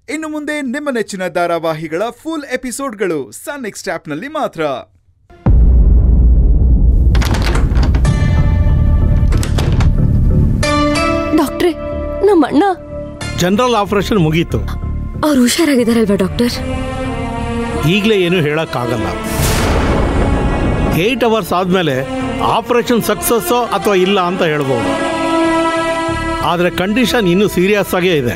ಇನ್ನು ಮುಂದೆ ನಿಮ್ಮ ನೆಚ್ಚಿನ ಧಾರಾವಾಹಿಗಳ ಫುಲ್ ಎಪಿಸೋಡ್ಗಳು ಸನ್ ನೆಕ್ಸ್ಟ್ ಆಪ್ನಲ್ಲಿ ಮಾತ್ರ ಡಾಕ್ಟ್ರೆ ನಮ್ಮ ಅಣ್ಣ ಜನರಲ್ ಆಪರೇಷನ್ ಮುಗೀತು ಅವ್ರು ಹುಷಾರಾಗಿದ್ದಾರಲ್ವಾ ಡಾಕ್ಟರ್ ಈಗಲೇ ಏನು ಹೇಳೋಕ್ಕಾಗಲ್ಲ ಏಯ್ಟ್ ಅವರ್ಸ್ ಆದಮೇಲೆ ಆಪರೇಷನ್ ಸಕ್ಸಸ್ಸೋ ಅಥವಾ ಇಲ್ಲ ಅಂತ ಹೇಳ್ಬೋದು ಆದರೆ ಕಂಡೀಷನ್ ಇನ್ನೂ ಸೀರಿಯಸ್ ಆಗೇ ಇದೆ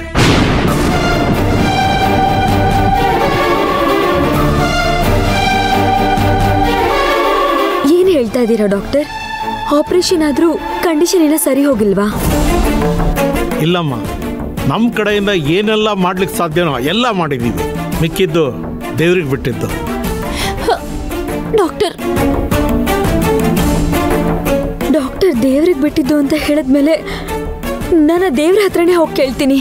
ಏನ್ ಹೇಳ್ತಾ ಇದ್ದೀರಾ ಡಾಕ್ಟರ್ ಆಪರೇಷನ್ ಆದ್ರೂ ಕಂಡೀಷನ್ ಎಲ್ಲ ಸರಿ ಹೋಗಿಲ್ವಾ ಇಲ್ಲಮ್ಮ ನಮ್ಮ ಕಡೆಯಿಂದ ಏನೆಲ್ಲ ಮಾಡ್ಲಿಕ್ಕೆ ಸಾಧ್ಯನೋ ಎಲ್ಲ ಮಾಡಿದ್ದೀವಿ ಮಿಕ್ಕಿದ್ದು ದೇವ್ರಿಗೆ ಬಿಟ್ಟಿದ್ದು ಡಾಕ್ಟರ್ ಡಾಕ್ಟರ್ ದೇವ್ರಿಗೆ ಬಿಟ್ಟಿದ್ದು ಅಂತ ಹೇಳಿದ್ಮೇಲೆ ನಾನು ದೇವ್ರ ಹತ್ರನೇ ಹೋಗಿ ಕೇಳ್ತೀನಿ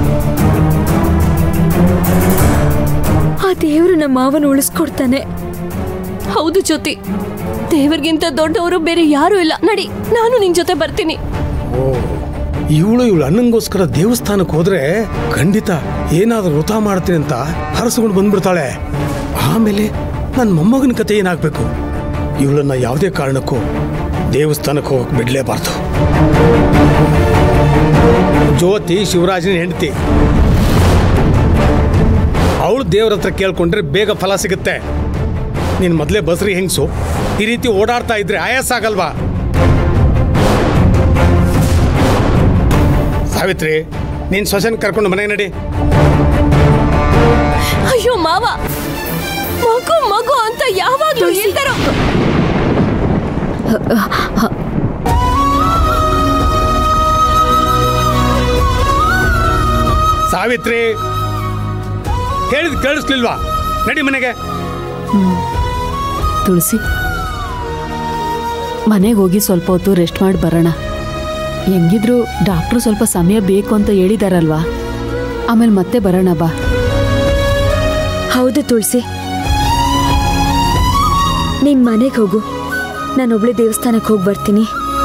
ಆ ದೇವರು ನಮ್ಮ ಮಾವನ ಉಳಿಸ್ಕೊಡ್ತಾನೆ ಹೌದು ಜ್ಯೋತಿ ದೇವರಿಗಿಂತ ದೊಡ್ಡವರು ಬೇರೆ ಯಾರು ಇಲ್ಲ ನಡಿ ನಾನು ನಿನ್ ಜೊತೆ ಬರ್ತೀನಿ ಓ ಇವಳು ಇವಳು ಅಣ್ಣಂಗೋಸ್ಕರ ದೇವಸ್ಥಾನಕ್ಕೆ ಹೋದ್ರೆ ಖಂಡಿತ ಏನಾದ್ರೂ ವೃತ ಮಾಡ್ತೀನಿ ಅಂತ ಹರಸ್ಕೊಂಡು ಬಂದ್ಬಿಡ್ತಾಳೆ ಆಮೇಲೆ ನನ್ನ ಮೊಮ್ಮಗನ ಕತೆ ಏನಾಗಬೇಕು ಇವಳನ್ನ ಯಾವುದೇ ಕಾರಣಕ್ಕೂ ದೇವಸ್ಥಾನಕ್ಕೆ ಹೋಗಕ್ಕೆ ಬಿಡಲೇಬಾರ್ದು ಜ್ಯೋತಿ ಶಿವರಾಜನ ಹೆಂಡತಿ ಅವಳು ದೇವ್ರ ಹತ್ರ ಕೇಳ್ಕೊಂಡ್ರೆ ಬೇಗ ಫಲ ಸಿಗುತ್ತೆ ನೀನು ಮೊದಲೇ ಬಸ್ರಿ ಹೆಂಗ್ಸು ಈ ರೀತಿ ಓಡಾಡ್ತಾ ಇದ್ರೆ ಆಯಾಸ ಆಗಲ್ವಾ ಸಾವಿತ್ರಿ ನೀನ್ ಸೊಸೆನ್ ಕರ್ಕೊಂಡು ಮನೆಗೆ ನಡಿ ಅಯ್ಯೋ ಮಾವ ಮಗು ಮಗು ಅಂತ ಯಾವಾಗ್ಲೂ ಹೇಳ್ತಾರೋ ಸಾವಿತ್ರಿ ಹೇಳಿದ್ ಕೇಳಿಸ್ಲಿಲ್ವಾ ನಡಿ ಮನೆಗೆ ತುಳಸಿ ಮನೆಗೆ ಹೋಗಿ ಸ್ವಲ್ಪ ಹೊತ್ತು ರೆಸ್ಟ್ ಮಾಡಿ ಬರೋಣ ಹೆಂಗಿದ್ರು ಡಾಕ್ಟ್ರು ಸ್ವಲ್ಪ ಸಮಯ ಬೇಕು ಅಂತ ಹೇಳಿದಾರಲ್ವಾ ಆಮೇಲೆ ಮತ್ತೆ ಬರೋಣ ಬಾ ಹೌದು ತುಳಸಿ ನೀನ್ ಮನೆಗೆ ಹೋಗು ನಾನೊಬ್ಳೆ ದೇವಸ್ಥಾನಕ್ಕೆ ಹೋಗಿ ಬರ್ತೀನಿ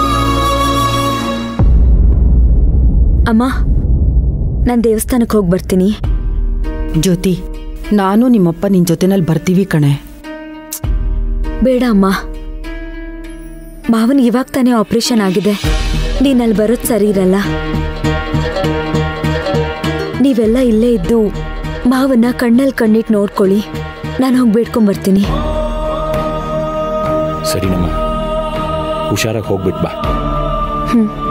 ಅಮ್ಮ ನಾನು ದೇವಸ್ಥಾನಕ್ಕೆ ಹೋಗಿ ಬರ್ತೀನಿ ಜ್ಯೋತಿ ನಾನು ನಿಮ್ಮಪ್ಪ ನಿನ್ ಜೊತೆನಲ್ಲಿ ಬರ್ತೀವಿ ಕಣೆ ಬೇಡ ಅಮ್ಮ ಮಾವನ್ ಇವಾಗ ತಾನೇ ಆಪರೇಷನ್ ಆಗಿದೆ ನೀನ್ ಅಲ್ಲಿ ಬರೋದು ಸರಿ ಇರಲ್ಲ ನೀವೆಲ್ಲ ಇಲ್ಲೇ ಇದ್ದು ಮಾವನ್ನ ಕಣ್ಣಲ್ಲಿ ಕಣ್ಣಿಟ್ಟು ನೋಡ್ಕೊಳ್ಳಿ ನಾನು ಹೋಗಿ ಬೇಡ್ಕೊಂಬರ್ತೀನಿ ಸರಿನಮ್ಮ ಹುಷಾರಾಗಿ ಹೋಗ್ಬಿಟ್ ಬಾ ಹ್ಮ್